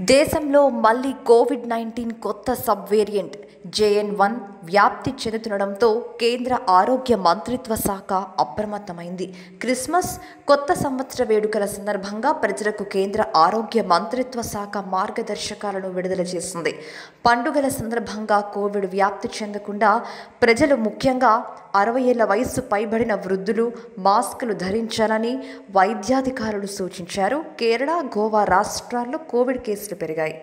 దేశంలో మళ్ళీ covid nineteen కొత్త సబ్ వేరియంట్ జేఎన్ వన్ వ్యాప్తి చెందుతుండడంతో కేంద్ర ఆరోగ్య మంత్రిత్వ శాఖ అప్రమత్తమైంది క్రిస్మస్ కొత్త సంవత్సర వేడుకల సందర్భంగా ప్రజలకు కేంద్ర ఆరోగ్య మంత్రిత్వ శాఖ మార్గదర్శకాలను విడుదల చేసింది పండుగల సందర్భంగా కోవిడ్ వ్యాప్తి చెందకుండా ప్రజలు ముఖ్యంగా అరవై ఏళ్ల వయస్సు పైబడిన వృద్ధులు మాస్కులు ధరించాలని వైద్యాధికారులు సూచించారు కేరళ గోవా రాష్ట్రాల్లో కోవిడ్ కేసులు పెరిగాయి